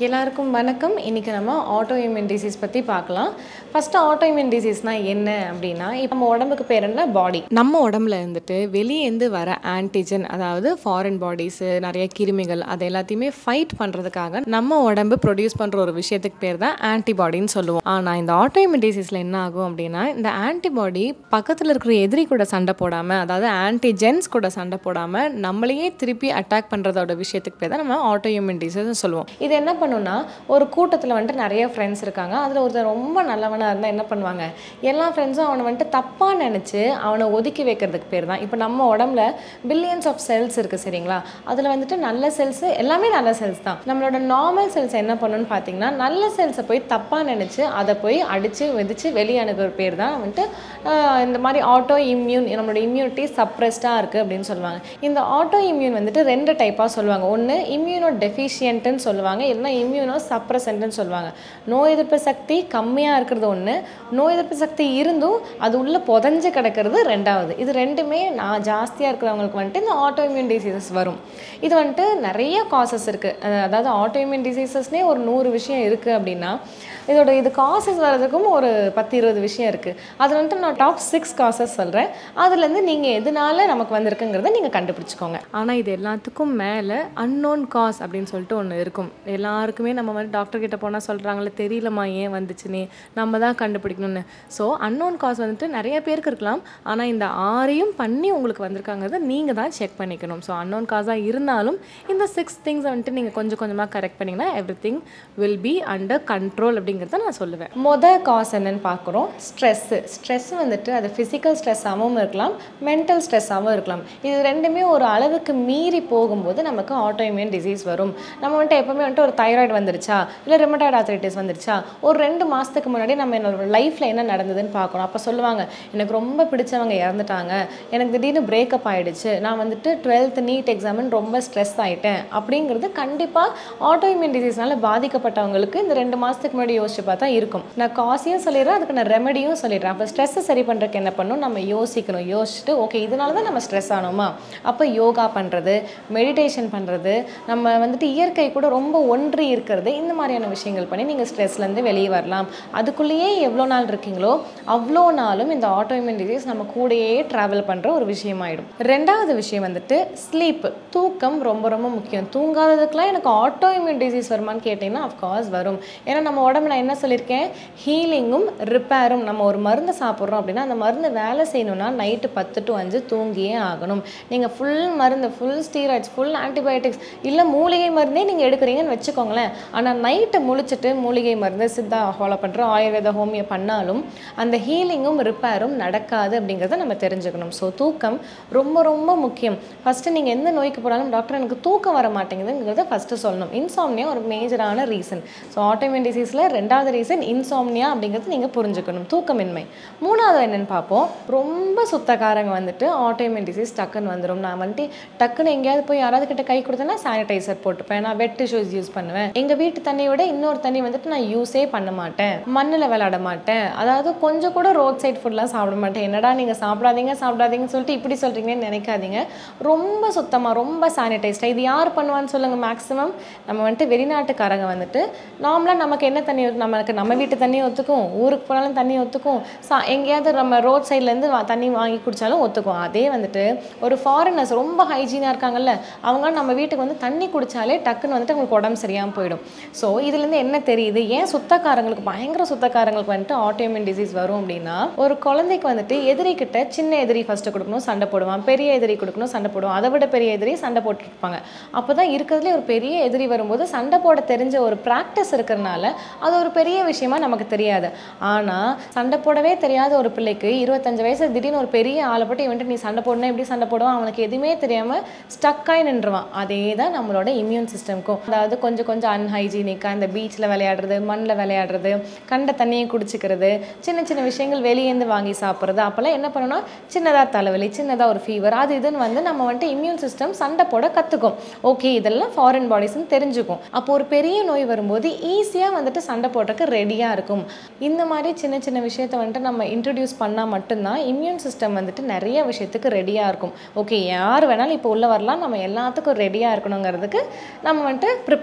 எல்லாருக்கும் வணக்கம் இன்றைக்கி நம்ம ஆட்டோ இம்யூன் டிசீஸ் பற்றி பார்க்கலாம் ஃபஸ்ட்டு ஆட்டோ இம்யூன் டிசீஸ்னால் என்ன அப்படின்னா இப்போ நம்ம உடம்புக்கு பேர் என்ன பாடி நம்ம உடம்புல இருந்துட்டு வெளியேந்து வர ஆன்டிஜன் அதாவது ஃபாரின் பாடிஸு நிறைய கிருமிகள் அது எல்லாத்தையுமே ஃபைட் பண்ணுறதுக்காக நம்ம உடம்பு ப்ரொடியூஸ் பண்ணுற ஒரு விஷயத்துக்கு பேர் தான் ஆன்டிபாடின்னு சொல்லுவோம் ஆனால் இந்த ஆட்டோ இம்யூன் டிசீஸில் என்ன ஆகும் அப்படின்னா இந்த ஆன்டிபாடி பக்கத்தில் இருக்கிற எதிரி கூட சண்டை போடாமல் அதாவது ஆன்டிஜென்ஸ் கூட சண்டை போடாமல் நம்மளையே திருப்பி அட்டாக் பண்ணுறதோட விஷயத்துக்கு பேர் தான் நம்ம ஆட்டோ இம்யூன் டிசீஸ் சொல்லுவோம் இது என்ன பண்ணுன்னா ஒரு கூட்டத்தில் வந்துட்டு நிறைய ஃப்ரெண்ட்ஸ் இருக்காங்க அதில் ஒருத்தர் ரொம்ப நல்லவனாக இருந்தால் என்ன பண்ணுவாங்க எல்லா ஃப்ரெண்ட்ஸும் அவனை வந்துட்டு தப்பாக நினச்சி அவனை ஒதுக்கி வைக்கிறதுக்கு பேர் தான் இப்போ நம்ம உடம்புல பில்லியன்ஸ் ஆஃப் செல்ஸ் இருக்குது சரிங்களா அதில் வந்துட்டு நல்ல செல்ஸ் எல்லாமே நல்ல செல்ஸ் தான் நம்மளோட நார்மல் செல்ஸ் என்ன பண்ணுன்னு பார்த்தீங்கன்னா நல்ல செல்ஸை போய் தப்பாக நினச்சி அதை போய் அடித்து வெதிச்சு வெளியே அனுப்புகிற பேர் தான் வந்துட்டு ஆஹ், இந்த மாதிரி ஆட்டோ இம்யூன் நம்மளோட இம்யூனிட்டி சப்ரெஸ்டாக இருக்குது அப்படின்னு சொல்லுவாங்க இந்த ஆட்டோ இம்யூன் வந்துட்டு ரெண்டு டைப்பாக சொல்லுவாங்க ஒன்று இம்யூனோ டெஃபிஷியன்ட்டுன்னு சொல்லுவாங்க இல்லைன்னா இம்யூனோ சப்ரசன்ட்னு சொல்லுவாங்க நோய் எதிர்ப்பு சக்தி கம்மியாக இருக்கிறது ஒன்று நோய் எதிர்ப்பு சக்தி இருந்தும் அது உள்ளே புதஞ்சு கிடக்கிறது ரெண்டாவது இது ரெண்டுமே நான் ஜாஸ்தியாக இருக்கிறவங்களுக்கு வந்துட்டு இந்த ஆட்டோ இம்யூன் டிசீசஸ் வரும் இது வந்துட்டு நிறைய காசஸ் இருக்குது அதாவது ஆட்டோ இம்யூன் டிசீசஸ்னே ஒரு நூறு விஷயம் இருக்குது அப்படின்னா இதோட இது காசஸ் வர்றதுக்கும் ஒரு பத்து இருபது விஷயம் இருக்குது அதில் வந்துட்டு நான் டாப் சிக்ஸ் காசஸ் சொல்கிறேன் அதுலேருந்து நீங்கள் எதனால நமக்கு வந்திருக்குங்கிறத நீங்கள் கண்டுபிடிச்சிக்கோங்க ஆனால் இது எல்லாத்துக்கும் மேலே அன்னோன் காஸ் அப்படின்னு சொல்லிட்டு ஒன்று இருக்கும் எல்லாருக்குமே நம்ம வந்து டாக்டர் கிட்ட போனால் சொல்கிறாங்களே தெரியலம்மா ஏன் வந்துச்சுன்னு நம்ம தான் கண்டுபிடிக்கணும்னு ஸோ அன்னோன் காஸ் வந்துட்டு நிறைய பேருக்கு இருக்கலாம் ஆனால் இந்த ஆறையும் பண்ணி உங்களுக்கு வந்திருக்காங்கிறத நீங்கள் தான் செக் பண்ணிக்கணும் ஸோ அன்னோன் காஸாக இருந்தாலும் இந்த சிக்ஸ் திங்ஸை வந்துட்டு நீங்கள் கொஞ்சம் கொஞ்சமாக கரெக்ட் பண்ணிங்கன்னா everything will be under control அப்படிங்கிறத நான் சொல்லுவேன் மொதல் காஸ் என்னன்னு பார்க்குறோம் ஸ்ட்ரெஸ்ஸு ஸ்ட்ரெஸ் வந்துட்டு அது ஃபிசிக்கல் ஸ்ட்ரெஸ்ஸாகவும் இருக்கலாம் மென்டல் ஸ்ட்ரெஸ்ஸாகவும் இருக்கலாம் இது ரெண்டுமே ஒரு அளவுக்கு மீறி போகும்போது நமக்கு ஆட்டோஇம்யூன் டிசீஸ் வரும் நம்ம வந்துட்டு எப்பவுமே வந்துட்டு ஒரு தைராய்டு வந்துருச்சா இல்லை ரெமட்டாய்டு ஆர்த்ரைட்டிஸ் வந்துருச்சா ஒரு ரெண்டு மாதத்துக்கு முன்னாடி நம்ம என்னோட லைஃப்பில் என்ன நடந்ததுன்னு பார்க்கணும் அப்போ சொல்லுவாங்க எனக்கு ரொம்ப பிடிச்சவங்க இறந்துட்டாங்க எனக்கு திடீர்னு பிரேக்கப் ஆயிடுச்சு நான் வந்துட்டு டுவெல்த் நீட் எக்ஸாம்னு ரொம்ப ஸ்ட்ரெஸ் ஆயிட்டேன் அப்படிங்கிறது கண்டிப்பாக ஆட்டோஇம்யூன் டிசீஸ்னால பாதிக்கப்பட்டவங்களுக்கு இந்த ரெண்டு மாதத்துக்கு முன்னாடி யோசிச்சு பார்த்தா இருக்கும் நான் காசையும் சொல்லிடுறேன் அதுக்கு நான் ரெமெடியும் சொல்லிடுறேன் அப்போ ஸ்ட்ரெஸ்ஸை சரி பண்ணுறதுக்கு என்ன பண்ணணும் நம்ம யோசிக்கணும் யோசிச்சுட்டு ஓகே இதனால தான் நம்ம ஸ்ட்ரெஸ் ஆனோமா அப்போ யோகா பண்ணுறது மெடிடேஷன் பண்ணுறது நம்ம வந்துட்டு இயற்கை கூட ரொம்ப ஒன்றி இருக்கிறது இந்த மாதிரியான விஷயங்கள் பண்ணி நீங்கள் ஸ்ட்ரெஸ்லேருந்து வெளியே வரலாம் அதுக்குள்ளேயே எவ்வளோ நாள் இருக்கீங்களோ அவ்வளோ நாளும் இந்த ஆட்டோஇம்யூன் டிசீஸ் நம்ம கூடயே ட்ராவல் பண்ணுற ஒரு விஷயமாயிடும் ரெண்டாவது விஷயம் வந்துட்டு ஸ்லீப் தூக்கம் ரொம்ப ரொம்ப முக்கியம் தூங்காததுக்கெலாம் எனக்கு ஆட்டோஇம்யூன் டிசீஸ் வருமான்னு கேட்டிங்கன்னா அஃப்கோர்ஸ் வரும் ஏன்னா நம்ம உடம்புல என்ன சொல்லியிருக்கேன் ஹீலிங்கும் ரிப்பேரும் நம்ம ஒரு மருந்து சாப்பிட்றோம் அப்படின்னா அந்த மருந்து வேலை செய்யணும்னா நைட்டு பத்து டு அஞ்சு தூங்கியே ஆகணும் நீங்கள் ஃபுல் மருந்து ஃபுல் ஸ்டீராய்ட்ஸ் ஃபுல் ஆன்டிபயோட்டிக்ஸ் இல்லை மூலிகை மருந்தே நீங்கள் எடுக்கிறீங்கன்னு வச்சுக்கோங்களேன் ஆனால் நைட்டு முழிச்சிட்டு மூலிகை மருந்து சித்தா ஃபாலோ பண்ணுற ஆயுர்வேத ஹோமியோ பண்ணாலும் அந்த ஹீலிங்கும் ரிப்பேரும் நடக்காது அப்படிங்கிறத நம்ம தெரிஞ்சுக்கணும் ஸோ தூக்கம் ரொம்ப ரொம்ப முக்கியம் ஃபஸ்ட்டு நீங்கள் எந்த நோய்க்கு போனாலும் டாக்டர் எனக்கு தூக்கம் வர மாட்டேங்குதுங்கிறத ஃபஸ்ட்டு சொல்லணும் இன்சாம்னியா ஒரு மேஜரான ரீசன் ஸோ ஆட்டோமியன் டிசீஸில் ரெண்டாவது ரீசன் இன்சாம்னியா அப்படிங்கிறது நீங்கள் புரிஞ்சுக்கணும் தூக்கமின்மை மூணாவது என்னென்னு பார்ப்போம் ரொம்ப சுத்தக்காரங்க வந்துட்டு ஆட்டோமியன் டிசீஸ் டக்குன்னு வந்துடும் நான் வந்துட்டு டக்குன்னு எங்கேயாவது போய் யாராவது கிட்ட கை கொடுத்தேன்னா சானிடைசர் போட்டுப்பேன் நான் வெட் டிஷ்யூஸ் யூஸ் பண்ணுவேன் எங்கள் வீட்டு தண்ணியை விட இன்னொரு தண்ணி வந்துட்டு நான் யூஸே பண்ண மாட்டேன் மண்ணில் விளையாட மாட்டேன் அதாவது கொஞ்சம் கூட ரோட் சைட் ஃபுட்லாம் சாப்பிட மாட்டேன் என்னடா நீங்கள் சாப்பிடாதீங்க சாப்பிடாதீங்கன்னு சொல்லிட்டு இப்படி சொல்கிறீங்கன்னு நினைக்காதீங்க ரொம்ப சுத்தமாக ரொம்ப சானிடைஸ்டாக இது யார் பண்ணுவான்னு சொல்லுங்கள் மேக்ஸிமம் நம்ம வந்துட்டு வெளிநாட்டுக்காரங்க வந்துட்டு நார்மலாக நமக்கு என்ன தண்ணி ஒத்து- நமக்கு நம்ம வீட்டு தண்ணி ஒத்துக்கும் ஊருக்கு போனாலும் தண்ணி ஒத்துக்கும் சா எங்கேயாவது நம்ம ரோட் சைட்லேருந்து தண்ணி வாங்கி குடித்தாலும் ஒத்துக்கும் அதே வந்துட்டு ஒரு ஃபாரினர்ஸ் ரொம்ப ஹைஜீனாக இருக்காங்கல்ல அவங்க நம்ம வீட்டுக்கு வந்து தண்ணி குடித்தாலே டக்குன்னு வந்துட்டு அவங்களுக்கு உடம்பு சரியாமல் போயிடும் ஸோ இதுலேருந்து என்ன தெரியுது ஏன் சுத்தக்காரங்களுக்கு பயங்கர சுத்தக்காரங்களுக்கு வந்துட்டு ஆட்டோமின் டிசீஸ் வரும் அப்படின்னா ஒரு குழந்தைக்கு வந்துட்டு எதிரி கிட்ட சின்ன எதிரி ஃபஸ்ட்டு கொடுக்கணும் சண்டை போடுவான் பெரிய எதிரி கொடுக்கணும் சண்டை போடுவான் அதை விட பெரிய எதிரி சண்டை போட்டுருப்பாங்க அப்போ தான் இருக்கிறதுலே ஒரு பெரிய எதிரி வரும்போது சண்டை போட தெரிஞ்ச ஒரு ப்ராக்டிஸ் இருக்கிறனால அது ஒரு பெரிய விஷயமா நமக்கு தெரியாது ஆனால் சண்டை போடவே தெரியாத ஒரு பிள்ளைக்கு இருபத்தஞ்சு வயசு திடீர்னு ஒரு பெரிய ஆளை போட்டு இவன்ட்டு நீ சண்டை போடணும் எப்படி சண்டை போடுவான் அவனுக்கு எதுவுமே தெரியாமல் ஸ்டக்காகி நின்றுவான் அதே தான் நம்மளோட இம்யூன் சிஸ்டம்க்கும் அதாவது கொஞ்சம் கொஞ்சம் அன்ஹைஜீனிக்காக இந்த பீச்சில் விளையாடுறது மண்ணில் விளையாடுறது கண்ட தண்ணியை குடிச்சிக்கிறது சின்ன சின்ன விஷயங்கள் வெளியேந்து வாங்கி சாப்பிட்றது அப்போல்லாம் என்ன பண்ணணும் சின்னதாக தலைவலி சின்னதாக ஒரு ஃபீவர் அது இதுன்னு வந்து நம்ம வந்துட்டு இம்யூன் சிஸ்டம் சண்டை போட கற்றுக்கும் ஓகே இதெல்லாம் ஃபாரின் பாடிஸ்னு தெரிஞ்சுக்கும் அப்போ ஒரு பெரிய நோய் வரும்போது ஈஸியாக வந்துட்டு சண்டை போடுறதுக்கு ரெடியாக இருக்கும் இந்த மாதிரி சின்ன சின்ன விஷயத்தை வந்துட்டு நம்ம இன்ட்ரடியூஸ் பண்ணால் மட்டும்தான் இம்யூன் சிஸ்டம் வந்துட்டு நிறைய விஷயத்துக்கு ரெடியாக இருக்கும் ஓகே யார் வேணாலும் இப்போ உள்ளே வரலாம் நம்ம எல்லாத்துக்கும் ரெடியாக இருக்கணுங்கிறதுக்கு நம்ம வந்துட்டு ப்ரிப்பேர் ஆகிப்போம்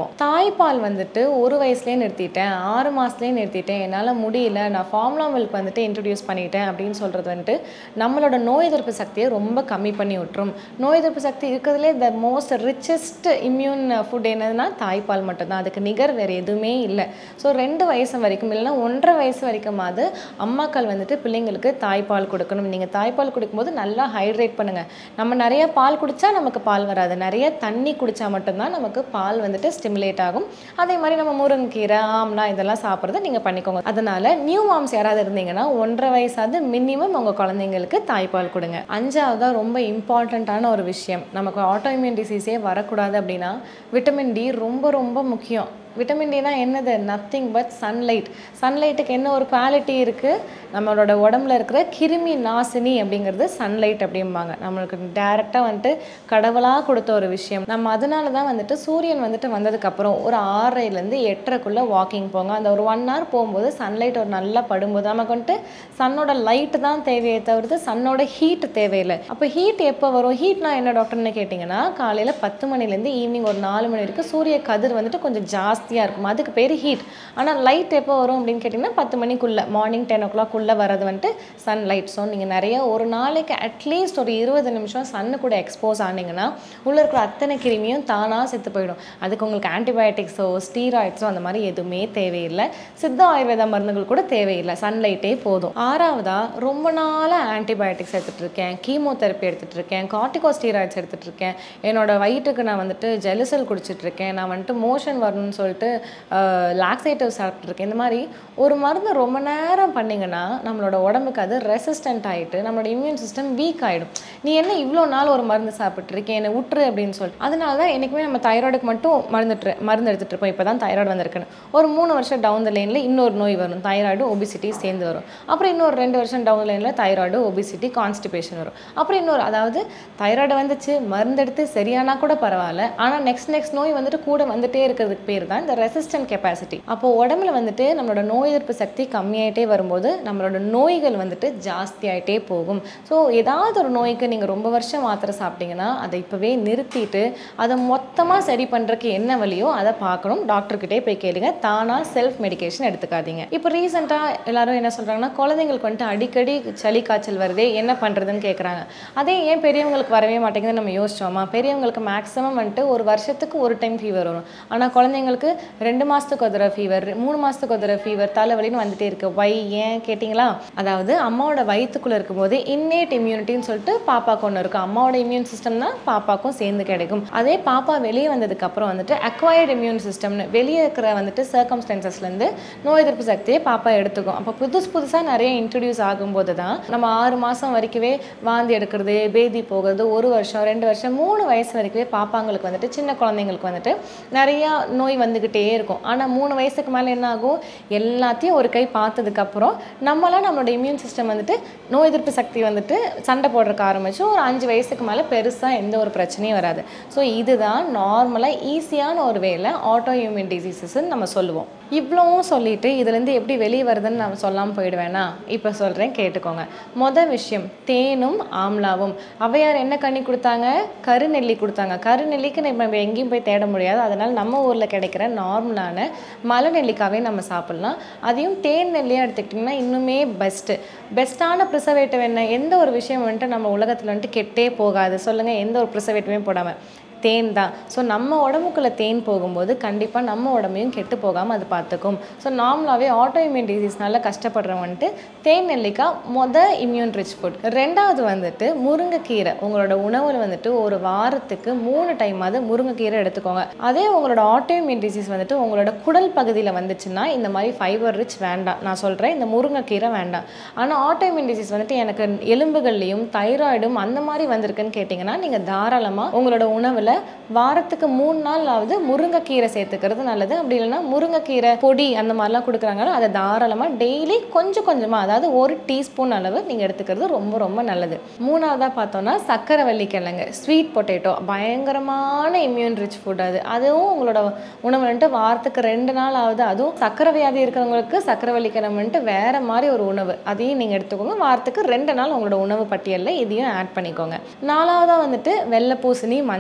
இருக்கும் தாய்ப்பால் வந்துட்டு ஒரு வயசுலேயே நிறுத்திட்டேன் ஆறு மாதத்துலேயே நிறுத்திட்டேன் என்னால் முடியல நான் ஃபார்முலா மில்க் வந்துட்டு இன்ட்ரடியூஸ் பண்ணிட்டேன் அப்படின்னு சொல்கிறது வந்துட்டு நம்மளோட நோய் எதிர்ப்பு சக்தியை ரொம்ப கம்மி பண்ணி விட்டுரும் நோய் எதிர்ப்பு சக்தி இருக்கிறதுலே the most richest immune food என்னதுன்னா தாய்ப்பால் மட்டும்தான் அதுக்கு நிகர் வேறு எதுவுமே இல்லை ஸோ ரெண்டு வயசு வரைக்கும் இல்லைன்னா ஒன்றரை வயசு வரைக்குமாவது அம்மாக்கள் வந்துட்டு பிள்ளைங்களுக்கு தாய்ப்பால் கொடுக்கணும் நீங்கள் தாய்ப்பால் கொடுக்கும்போது நல்லா ஹைட்ரேட் பண்ணுங்கள் நம்ம நிறைய பால் குடித்தா நமக்கு பால் வராது நிறைய தண்ணி குடித்தா மட்டும்தான் நமக்கு பால் வந்துட்டு ஸ்டிமுலேட் ஆகும் அதே மாதிரி நம்ம முருங்கைக்கீரை ஆம்லா இதெல்லாம் சாப்பிட்றது நீங்கள் பண்ணிக்கோங்க அதனால் நியூ மாம்ஸ் யாராவது இருந்தீங்கன்னா ஒன்றரை வயசாவது மினிமம் உங்கள் குழந்தைங்களுக்கு தாய்ப்பால் கொடுங்க அஞ்சாவதா ரொம்ப இம்பார்ட்டண்ட்டான ஒரு விஷயம் நமக்கு ஆட்டோஇம்யூன் டிசீஸே வரக்கூடாது அப்படின்னா விட்டமின் டி ரொம்ப ரொம்ப முக்கியம் விட்டமின் டினா என்னது நத்திங் பட் சன்லைட் சன்லைட்டுக்கு என்ன ஒரு குவாலிட்டி இருக்குது நம்மளோட உடம்புல இருக்கிற கிருமி நாசினி அப்படிங்கிறது சன்லைட் அப்படிம்பாங்க நம்மளுக்கு டேரெக்டாக வந்துட்டு கடவுளாக கொடுத்த ஒரு விஷயம் நம்ம அதனால தான் வந்துட்டு சூரியன் வந்துட்டு வந்ததுக்கப்புறம் ஒரு ஆறரைலேருந்து எட்டரைக்குள்ளே வாக்கிங் போங்க அந்த ஒரு ஒன் ஹவர் போகும்போது சன்லைட் ஒரு நல்லா படும்போது நமக்கு வந்துட்டு சன்னோட லைட்டு தான் தேவையே தவிர்த்து சன்னோட ஹீட் தேவையில்லை அப்போ ஹீட் எப்போ வரும் ஹீட்னா என்ன டாக்டர்னு கேட்டிங்கன்னா காலையில் பத்து மணிலேருந்து ஈவினிங் ஒரு நாலு மணி வரைக்கும் சூரிய கதிர் வந்துட்டு கொஞ்சம் ஜாஸ்தியாக இருக்கும் அதுக்கு பேர் ஹீட் ஆனால் லைட் எப்போ வரும் அப்படின்னு கேட்டிங்கன்னா பத்து மணிக்குள்ளே மார்னிங் டென் ஓ கிளாக்குள்ளே வர்றது வந்துட்டு சன் லைட் ஸோ நீங்கள் நிறைய ஒரு நாளைக்கு அட்லீஸ்ட் ஒரு இருபது நிமிஷம் சன்னு கூட எக்ஸ்போஸ் ஆனீங்கன்னா உள்ளே இருக்கிற அத்தனை கிருமியும் தானாக செத்து போயிடும் அதுக்கு உங்களுக்கு ஆன்டிபயோட்டிக்ஸோ ஸ்டீராய்ட்ஸோ அந்த மாதிரி எதுவுமே தேவையில்லை சித்த ஆயுர்வேத மருந்துகள் கூட தேவையில்லை சன்லைட்டே போதும் ஆறாவதா ரொம்ப நாளாக ஆன்டிபயோட்டிக்ஸ் எடுத்துகிட்டு இருக்கேன் கீமோதெரப்பி எடுத்துகிட்டு இருக்கேன் கார்டிகோ ஸ்டீராய்ட்ஸ் எடுத்துகிட்டு இருக்கேன் என்னோட வயிற்றுக்கு நான் வந்துட்டு ஜெலிசல் குடிச்சிட்டு இருக்கேன் நான் வந்துட்டு மோஷன் வரணும்னு சொல்லிட்டு லாக்ஸேட்டிவ் சாப்பிட்ருக்கேன் இந்த மாதிரி ஒரு மருந்து ரொம்ப நேரம் பண்ணிங்கன்னா நம்மளோட உடம்புக்கு அது ரெசிஸ்டன்ட் ஆகிட்டு நம்மளோட இம்யூன் சிஸ்டம் வீக் ஆகிடும் நீ என்ன இவ்வளோ நாள் ஒரு மருந்து சாப்பிட்ருக்கேன் என்னை விட்டுரு அப்படின்னு சொல்லிட்டு அதனால தான் என்றைக்குமே நம்ம தைராய்டுக்கு மட்டும் மருந்துட்டு மருந்து எடுத்துகிட்டு இருப்போம் இப்போ தான் தைராய்டு வந்திருக்குன்னு ஒரு மூணு வருஷம் டவுன் த லைனில் இன்னொரு நோய் வரும் தைராய்டு ஒபிசிட்டி சேர்ந்து வரும் அப்புறம் இன்னொரு ரெண்டு வருஷம் டவுன் லைனில் தைராய்டு ஒபிசிட்டி கான்ஸ்டிபேஷன் வரும் அப்புறம் இன்னொரு அதாவது தைராய்டு வந்துச்சு மருந்து எடுத்து சரியானா கூட பரவாயில்ல ஆனால் நெக்ஸ்ட் நெக்ஸ்ட் நோய் வந்துட்டு கூட வந்துட்டே இருக்கிறதுக்கு பேர் தான் இந்த ரெசிஸ்டன்ட் கெப்பாசிட்டி அப்போ உடம்புல வந்துட்டு நம்மளோட நோய் எதிர்ப்பு சக்தி கம்மியாயிட்டே வரும்போது நம்மளோட நோய்கள் வந்துட்டு ஜாஸ்தியாயிட்டே போகும் ஸோ ஏதாவது ஒரு நோய்க்கு நீங்கள் ரொம்ப வருஷம் மாத்திரை சாப்பிட்டீங்கன்னா அதை இப்போவே நிறுத்திட்டு அதை மொத்தமாக சரி பண்ணுறதுக்கு என்ன வழியோ அதை பார்க்கணும் டாக்டர்கிட்டே போய் கேளுங்க தானாக செல்ஃப் மெடிகேஷன் எடுத்துக்காதீங்க இப்போ ரீசெண்டாக எல்லாரும் என்ன சொல்கிறாங்கன்னா குழந்தைங்களுக்கு வந்துட்டு அடிக்கடி சளி காய்ச்சல் வருதே என்ன பண்ணுறதுன்னு கேட்குறாங்க அதே ஏன் பெரியவங்களுக்கு வரவே மாட்டேங்குதுன்னு நம்ம யோசிச்சோமா பெரியவங்களுக்கு மேக்ஸிமம் வந்துட்டு ஒரு வருஷத்துக்கு ஒரு டைம் ஃபீவர் வரும் ஆனால் குழந்தைங்களுக்கு ரெண்டு மாதத்துக்கு ஒரு தடவை ஃபீவர் மூணு மாதத்துக்கு ஒரு தடவை ஃபீவர் தலைவலின்னு வந்துட்டே இருக்கு வை ஏன் கேட்டிங்களா அதாவது அம்மாவோட வயிற்றுக்குள்ளே இருக்கும்போது இன்னேட் இம்யூனிட்டின்னு சொல்லிட்டு பாப்பாக்கு ஒன்று இருக்கும் அம்மாவோட இம்யூன் சிஸ்டம் தான் பாப்பாக்கும் சேர்ந்து கிடைக்கும் அதே பாப்பா வெளியே வந்ததுக்கு அப்புறம் வந்துட்டு அக்வயர்டு இம்யூன் சிஸ்டம்னு வெளியே இருக்கிற வந்துட்டு சர்க்கம்ஸ்டன்சஸ்லேருந்து நோய் எதிர்ப்பு சக்தியை பாப்பா எடுத்துக்கும் அப்போ புதுசு புதுசாக நிறைய இன்ட்ரடியூஸ் ஆகும்போது தான் நம்ம ஆறு மாதம் வரைக்கவே வாந்தி எடுக்கிறது பேதி போகிறது ஒரு வருஷம் ரெண்டு வருஷம் மூணு வயசு வரைக்குமே பாப்பாங்களுக்கு வந்துட்டு சின்ன குழந்தைங்களுக்கு வந்துட்டு நிறையா நோய் வந்துக்கிட்டே இருக்கும் ஆனால் மூணு வயசுக்கு மேலே என்ன ஆகும் எல்லாத்தையும் ஒரு கை பார்த்ததுக்கப்புறம் நம்மளாம் நம்மளோட இம்யூன் சிஸ்டம் வந்துட்டு நோய் எதிர்ப்பு சக்தி வந்துட்டு சண்டை போடுறதுக்கு ஆரம்பிச்சு ஒரு அஞ்சு வயசுக்கு மேலே பெருசாக எந்த ஒரு பிரச்சனையும் வராது ஸோ இதுதான் நார்மலாக ஈஸியான ஒரு வேலை ஆட்டோ இம்யூன் டிசீசஸ்ன்னு நம்ம சொல்லுவோம் இவ்வளவும் சொல்லிட்டு இதுலேருந்து எப்படி வெளியே வருதுன்னு நான் சொல்லாமல் போயிடுவேனா இப்போ சொல்கிறேன் கேட்டுக்கோங்க மொதல் விஷயம் தேனும் ஆம்லாவும் அவையார் என்ன கண்ணி கொடுத்தாங்க கருநெல்லி கொடுத்தாங்க கருநெல்லிக்கு நம்ம எங்கேயும் போய் தேட முடியாது அதனால் நம்ம ஊரில் கிடைக்கிற நார்மலான மலை நெல்லிக்காவே நம்ம சாப்பிட்லாம் அதையும் தேன் நெல்லியாக எடுத்துக்கிட்டிங்கன்னா இன்னுமே பெஸ்ட்டு பெஸ்ட்டான ப்ரிசர்வேட்டிவ் என்ன எந்த ஒரு விஷயம் வந்துட்டு நம்ம உலகத்தில் வந்துட்டு கெட்டே போகாது சொல்லுங்கள் எந்த ஒரு ப்ரிசர்வேட்டிவே போடாமல் தேன் தான் ஸோ நம்ம உடம்புக்குள்ளே தேன் போகும்போது கண்டிப்பாக நம்ம உடம்பையும் கெட்டு போகாமல் அது பார்த்துக்கும் ஸோ நார்மலாகவே ஆட்டோ இம்யூன் டிசீஸ்னால கஷ்டப்படுறவங்க வந்துட்டு தேன் நெல்லிக்காய் மொதல் இம்யூன் ரிச் ஃபுட் ரெண்டாவது வந்துட்டு முருங்கைக்கீரை உங்களோட உணவில் வந்துட்டு ஒரு வாரத்துக்கு மூணு டைமாவது முருங்கைக்கீரை எடுத்துக்கோங்க அதே உங்களோட ஆட்டோ இம்யூன் டிசீஸ் வந்துட்டு உங்களோட குடல் பகுதியில் வந்துச்சுன்னா இந்த மாதிரி ஃபைபர் ரிச் வேண்டாம் நான் சொல்கிறேன் இந்த முருங்கைக்கீரை வேண்டாம் ஆனால் ஆட்டோ இம்யூன் டிசீஸ் வந்துட்டு எனக்கு எலும்புகள்லையும் தைராய்டும் அந்த மாதிரி வந்திருக்குன்னு கேட்டிங்கன்னா நீங்கள் தாராளமாக உங்களோட உணவில் வாரத்துக்கு மூணு நாளாவது முருங்கைக்கீரை சேர்த்துக்கிறது நல்லது அப்படி இல்லைன்னா முருங்கைக்கீரை பொடி அந்த மாதிரிலாம் கொடுக்குறாங்களோ அதை தாராளமாக டெய்லி கொஞ்சம் கொஞ்சமாக அதாவது ஒரு டீஸ்பூன் அளவு நீங்கள் எடுத்துக்கிறது ரொம்ப ரொம்ப நல்லது மூணாவதாக பார்த்தோன்னா சக்கரவள்ளி கிழங்கு ஸ்வீட் பொட்டேட்டோ பயங்கரமான இம்யூன் ரிச் ஃபுட் அது அதுவும் உங்களோட உணவு வந்துட்டு வாரத்துக்கு ரெண்டு நாள் ஆகுது அதுவும் சக்கரை வியாதி இருக்கிறவங்களுக்கு சக்கரவள்ளி கிழங்கு வந்துட்டு வேற மாதிரி ஒரு உணவு அதையும் நீங்கள் எடுத்துக்கோங்க வாரத்துக்கு ரெண்டு நாள் உங்களோட உணவு பட்டியலில் இதையும் ஆட் பண்ணிக்கோங்க நாலாவதாக வந்துட்டு வெள்ளை பூசணி மஞ்சள் பூசணி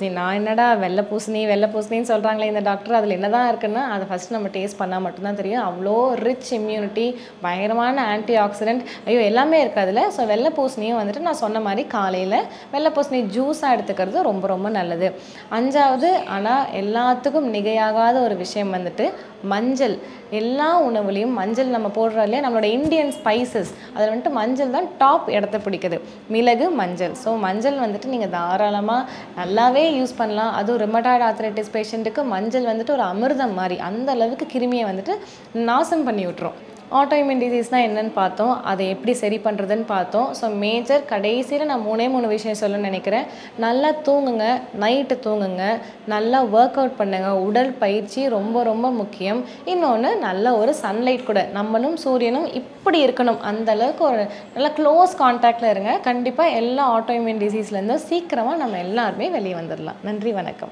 பூசணி நான் என்னடா வெள்ளை பூசணி வெள்ளை பூசணின்னு சொல்கிறாங்களே இந்த டாக்டர் அதில் என்ன தான் இருக்குன்னா அதை ஃபஸ்ட் நம்ம டேஸ்ட் பண்ணால் மட்டும்தான் தெரியும் அவ்வளோ ரிச் இம்யூனிட்டி பயங்கரமான ஆன்டி ஆக்சிடென்ட் ஐயோ எல்லாமே இருக்குது அதில் ஸோ வெள்ளை பூசணியும் வந்துட்டு நான் சொன்ன மாதிரி காலையில் வெள்ளை பூசணி ஜூஸாக எடுத்துக்கிறது ரொம்ப ரொம்ப நல்லது அஞ்சாவது ஆனால் எல்லாத்துக்கும் மிகையாகாத ஒரு விஷயம் வந்துட்டு மஞ்சள் எல்லா உணவுலையும் மஞ்சள் நம்ம போடுறோம் இல்லையா நம்மளோட இந்தியன் ஸ்பைசஸ் அதில் வந்துட்டு மஞ்சள் தான் டாப் இடத்த பிடிக்குது மிளகு மஞ்சள் ஸோ மஞ்சள் வந்துட்டு நீங்கள் தாராளமாக நல்லாவே யூஸ் பண்ணலாம் அதுவும் ரிமட்டாய்டு ஆர்த்ரைட்டிஸ் பேஷண்ட்டுக்கு மஞ்சள் வந்துட்டு ஒரு அமிர்தம் மாதிரி அந்த அளவுக்கு கிருமியை வந்துட்டு நாசம் பண்ணி விட்டுரும் ஆட்டோஇம்யூன் டிசீஸ்னால் என்னன்னு பார்த்தோம் அதை எப்படி சரி பண்ணுறதுன்னு பார்த்தோம் ஸோ மேஜர் கடைசியில் நான் மூணே மூணு விஷயம் சொல்லணும்னு நினைக்கிறேன் நல்லா தூங்குங்க நைட்டு தூங்குங்க நல்லா ஒர்க் அவுட் பண்ணுங்க உடல் பயிற்சி ரொம்ப ரொம்ப முக்கியம் இன்னொன்று நல்ல ஒரு சன்லைட் கூட நம்மளும் சூரியனும் இப்படி இருக்கணும் அந்த அளவுக்கு ஒரு நல்ல க்ளோஸ் கான்டாக்டில் இருங்க கண்டிப்பாக எல்லா ஆட்டோஇம்யூன் டிசீஸ்லேருந்தும் சீக்கிரமாக நம்ம எல்லாருமே வெளியே வந்துடலாம் நன்றி வணக்கம்